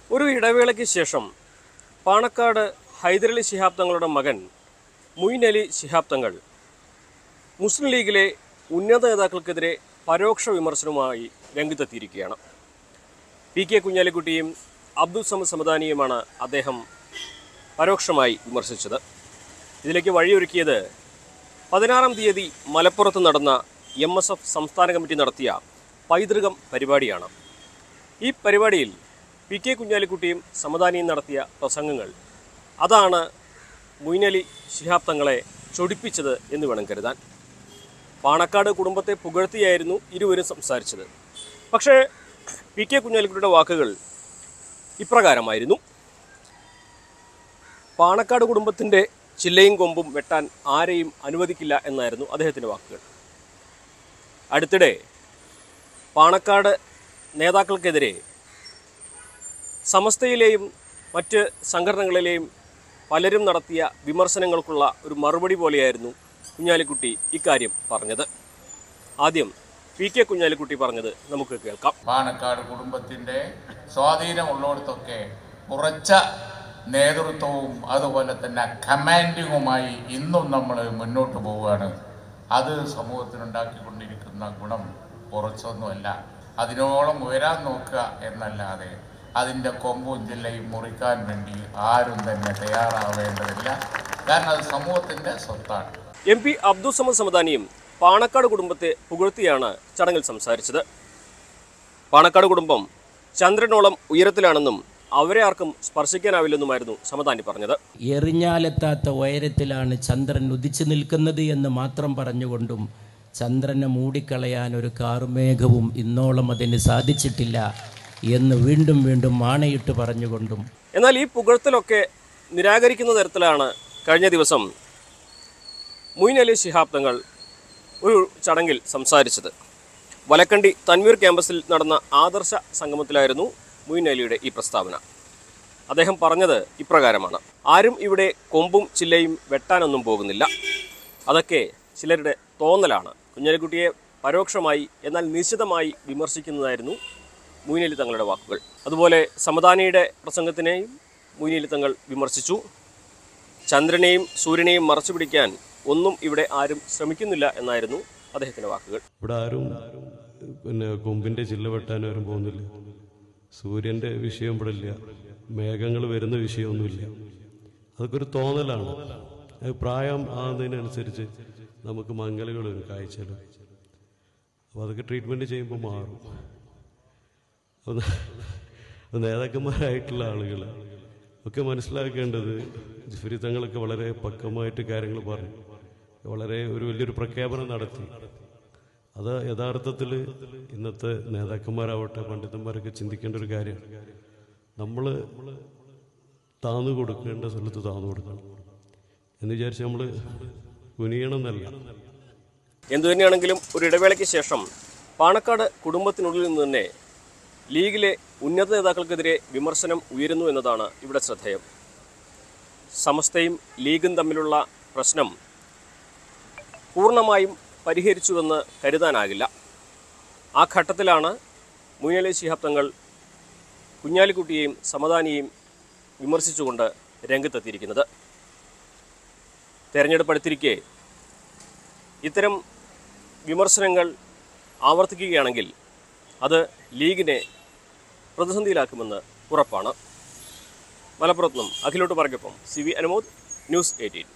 ഒരു ഇടവേളയ്ക്ക് ശേഷം പാണക്കാട് ഹൈദരലി ശിഹാബ് തങ്ങളുടെ മകൻ മുയിൻ അലി ശിഹാബ് തങ്ങൾ മുസ്ലിം ലീഗിലെ ഉന്നത നേതാക്കൾക്കെതിരെ പരോക്ഷ വിമർശനവുമായി രംഗത്തെത്തിയിരിക്കുകയാണ് പി കെ കുഞ്ഞാലിക്കുട്ടിയും അബ്ദുൽ സമദ് സമദാനിയുമാണ് അദ്ദേഹം പരോക്ഷമായി വിമർശിച്ചത് ഇതിലേക്ക് വഴിയൊരുക്കിയത് പതിനാറാം തീയതി മലപ്പുറത്ത് നടന്ന എം എസ് എഫ് സംസ്ഥാന കമ്മിറ്റി നടത്തിയ പൈതൃകം പരിപാടിയാണ് ഈ പരിപാടിയിൽ പി കെ കുഞ്ഞാലിക്കുട്ടിയും സമദാനിയും നടത്തിയ പ്രസംഗങ്ങൾ അതാണ് മൊയ്നലി ശിഹാബ് തങ്ങളെ ചൊടിപ്പിച്ചത് എന്ന് വേണം കരുതാൻ പാണക്കാട് കുടുംബത്തെ പുകഴ്ത്തിയായിരുന്നു ഇരുവരും സംസാരിച്ചത് പക്ഷേ പി കെ കുഞ്ഞാലിക്കുട്ടിയുടെ വാക്കുകൾ ഇപ്രകാരമായിരുന്നു പാണക്കാട് കുടുംബത്തിൻ്റെ ചില്ലയും കൊമ്പും വെട്ടാൻ ആരെയും അനുവദിക്കില്ല എന്നായിരുന്നു അദ്ദേഹത്തിൻ്റെ വാക്കുകൾ അടുത്തിടെ പാണക്കാട് നേതാക്കൾക്കെതിരെ സമസ്തയിലെയും മറ്റ് സംഘടനകളിലെയും പലരും നടത്തിയ വിമർശനങ്ങൾക്കുള്ള ഒരു മറുപടി പോലെയായിരുന്നു കുഞ്ഞാലിക്കുട്ടി ഇക്കാര്യം പറഞ്ഞത് ആദ്യം പി കെ കുഞ്ഞാലിക്കുട്ടി പറഞ്ഞത് നമുക്ക് കേൾക്കാം പാണക്കാട് കുടുംബത്തിൻ്റെ സ്വാധീനമുള്ളിടത്തൊക്കെ ഉറച്ച നേതൃത്വവും അതുപോലെ തന്നെ കമാൻഡിങ്ങുമായി ഇന്നും നമ്മൾ മുന്നോട്ട് പോവുകയാണ് അത് സമൂഹത്തിനുണ്ടാക്കിക്കൊണ്ടിരിക്കുന്ന ഗുണം കുറച്ചൊന്നുമല്ല അതിനോളം ഉയരാൻ നോക്കുക എന്നല്ലാതെ അതിൻ്റെ കൊമ്പും ജില്ലയും മുറിക്കാൻ വേണ്ടി ആരും തന്നെ തയ്യാറാവേണ്ടതില്ല കാരണം അത് സമൂഹത്തിൻ്റെ സ്വത്താണ് എം പി അബ്ദുൾ സമദ് സമദാനിയും പാണക്കാട് കുടുംബത്തെ പുകഴ്ത്തിയാണ് ചടങ്ങിൽ സംസാരിച്ചത് പാണക്കാട് കുടുംബം ചന്ദ്രനോളം ഉയരത്തിലാണെന്നും അവരെ ആർക്കും സ്പർശിക്കാനാവില്ലെന്നുമായിരുന്നു സമദാനി പറഞ്ഞത് എറിഞ്ഞാലെത്താത്ത ഉയരത്തിലാണ് ചന്ദ്രൻ ഉദിച്ചു നിൽക്കുന്നത് എന്ന് മാത്രം പറഞ്ഞുകൊണ്ടും ചന്ദ്രനെ മൂടിക്കളയാൻ ഒരു കാർമേഘവും ഇന്നോളം അതിന് സാധിച്ചിട്ടില്ല എന്ന് വീണ്ടും വീണ്ടും ആണയിട്ട് പറഞ്ഞുകൊണ്ടും എന്നാൽ ഈ പുകഴ്ത്തലൊക്കെ നിരാകരിക്കുന്ന തരത്തിലാണ് കഴിഞ്ഞ ദിവസം മുയിൻ അലി ശിഹാബ് തങ്ങൾ ഒരു ചടങ്ങിൽ സംസാരിച്ചത് വലക്കണ്ടി തൻവീർ ക്യാമ്പസിൽ നടന്ന ആദർശ സംഗമത്തിലായിരുന്നു മുയിൻ അലിയുടെ ഈ പ്രസ്താവന അദ്ദേഹം പറഞ്ഞത് ഇപ്രകാരമാണ് ആരും ഇവിടെ കൊമ്പും ചില്ലയും വെട്ടാനൊന്നും പോകുന്നില്ല അതൊക്കെ ചിലരുടെ തോന്നലാണ് കുഞ്ഞാലിക്കുട്ടിയെ പരോക്ഷമായി എന്നാൽ നിശ്ചിതമായി വിമർശിക്കുന്നതായിരുന്നു മുയിനലി തങ്ങളുടെ വാക്കുകൾ അതുപോലെ സമദാനിയുടെ പ്രസംഗത്തിനെയും മുയിനലി തങ്ങൾ വിമർശിച്ചു ചന്ദ്രനെയും സൂര്യനെയും മറച്ചു പിടിക്കാൻ ഒന്നും ഇവിടെ ആരും ശ്രമിക്കുന്നില്ല എന്നായിരുന്നു അദ്ദേഹത്തിൻ്റെ വാക്കുകൾ ഇവിടെ ആരും പിന്നെ കൊമ്പിന്റെ ചില്ല വെട്ടാൻ ആരും പോകുന്നില്ല സൂര്യന്റെ വിഷയം ഇവിടെ ഇല്ല മേഘങ്ങൾ വരുന്ന വിഷയമൊന്നുമില്ല അതൊക്കെ ഒരു തോന്നലാണ് അത് പ്രായം ആകുന്നതിനനുസരിച്ച് നമുക്ക് മങ്ങലുകൾ വരും കാഴ്ചകൾ അപ്പോൾ അതൊക്കെ ട്രീറ്റ്മെൻറ്റ് ചെയ്യുമ്പോൾ മാറും അത് അത് നേതാക്കന്മാരായിട്ടുള്ള ആളുകൾ ഒക്കെ മനസ്സിലാക്കേണ്ടത് ജിഫരി തങ്ങളൊക്കെ വളരെ പക്വമായിട്ട് കാര്യങ്ങൾ പറഞ്ഞു വളരെ ഒരു വലിയൊരു പ്രഖ്യാപനം നടത്തി അത് യഥാർത്ഥത്തിൽ ഇന്നത്തെ നേതാക്കന്മാരാവട്ടെ പണ്ഡിതന്മാരൊക്കെ ചിന്തിക്കേണ്ട ഒരു കാര്യമാണ് നമ്മൾ താന്നു കൊടുക്കേണ്ട സ്ഥലത്ത് താന്നു കൊടുക്കണം എന്ന് വിചാരിച്ച് നമ്മൾ കുനിയണമെന്നല്ല എന്തുതന്നെയാണെങ്കിലും ഒരു ഇടവേളയ്ക്ക് ശേഷം പാണക്കാട് കുടുംബത്തിനുള്ളിൽ നിന്ന് തന്നെ ലീഗിലെ ഉന്നത നേതാക്കൾക്കെതിരെ വിമർശനം ഉയരുന്നു എന്നതാണ് ഇവിടെ ശ്രദ്ധേയം സമസ്തയും ലീഗും തമ്മിലുള്ള പ്രശ്നം പൂർണ്ണമായും പരിഹരിച്ചുവെന്ന് കരുതാനാകില്ല ആ ഘട്ടത്തിലാണ് മുയലി ശിഹാബ് തങ്ങൾ കുഞ്ഞാലിക്കുട്ടിയെയും സമദാനിയെയും വിമർശിച്ചുകൊണ്ട് രംഗത്തെത്തിയിരിക്കുന്നത് തെരഞ്ഞെടുപ്പ് അടുത്തിരിക്കെ ഇത്തരം വിമർശനങ്ങൾ ആവർത്തിക്കുകയാണെങ്കിൽ അത് ലീഗിനെ പ്രതിസന്ധിയിലാക്കുമെന്ന് ഉറപ്പാണ് മലപ്പുറത്ത് നിന്നും അഖിലോട്ട് പറക്കൊപ്പം C V Anumod news eighteen